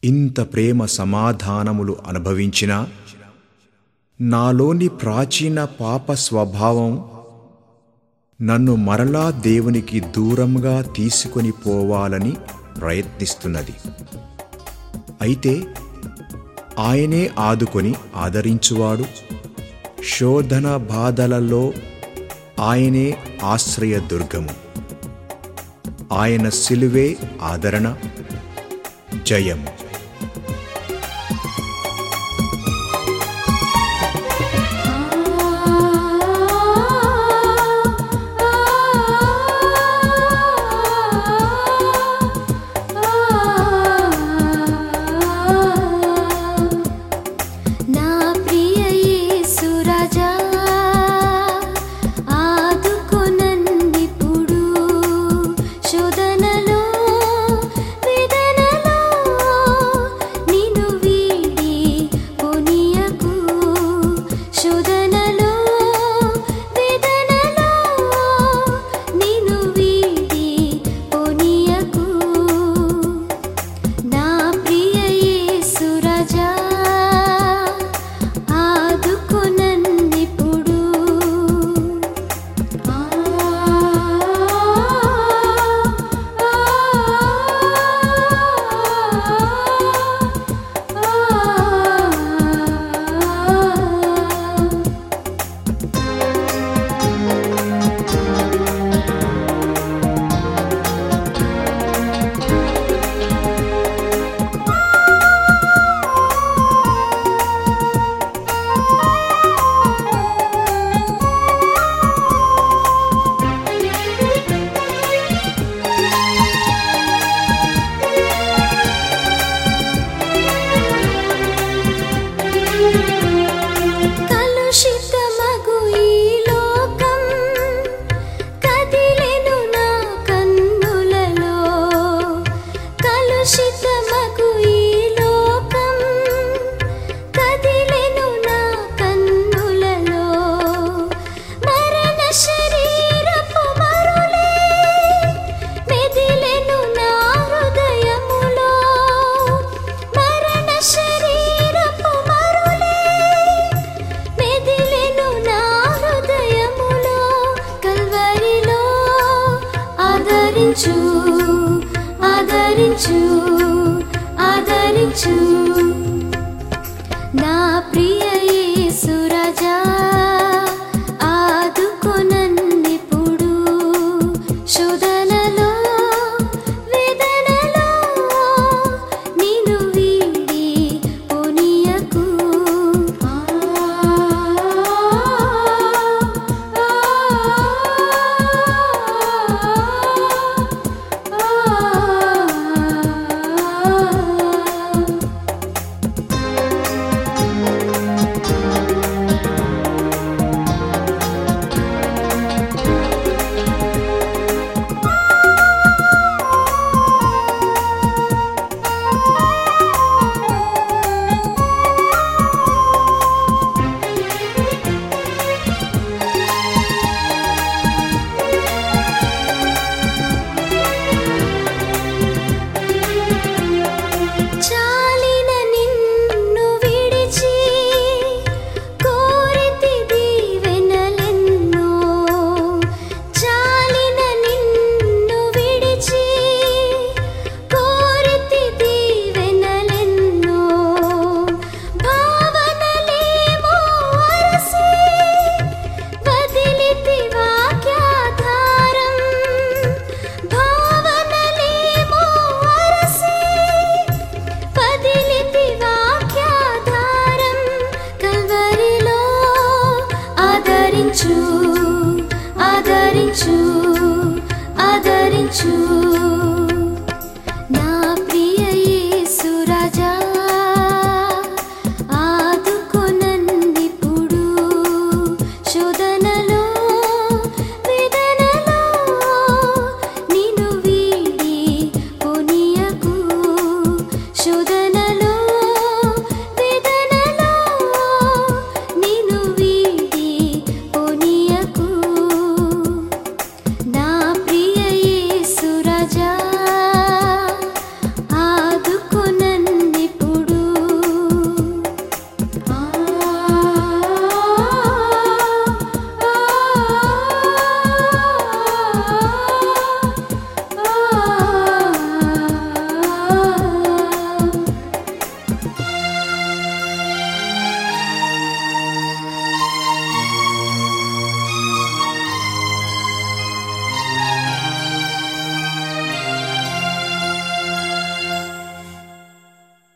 ఇంత ప్రేమ సమాధానములు అనుభవించినా నాలోని ప్రాచీన పాప స్వభావం నన్ను మరలా దేవునికి దూరంగా తీసుకొని పోవాలని ప్రయత్నిస్తున్నది అయితే ఆయనే ఆదుకొని ఆదరించువాడు శోధన బాధలలో ఆయనే ఆశ్రయ దుర్గము ఆయన సిలువే ఆదరణ జయము నా ప్రియ యేసు రాజా ఆదుకొనన్నిప్పుడు శోధనలో వేదనలో నిన్ను వీడి పోనీయకు శోధనలో వేదనలో నిన్ను వీడి పోనీయకు నా ప్రియ యేసు రాజా ఆదుకొనన్నిప్పుడు ఆ కలుషితమగు ఈ లోకం కదిలెను నా కన్నులలో కలుషితమగు ఈ లోకం కదిలెను నా కన్నులలో మరణ శరీరపు మరులే మెదిలెను నా హృదయములో మరణ శరీరపు మరులే మెదిలెను నా హృదయములో కల్వరిలో ఆదరించు ఆదరించు ఆదరించు నా ప్రియ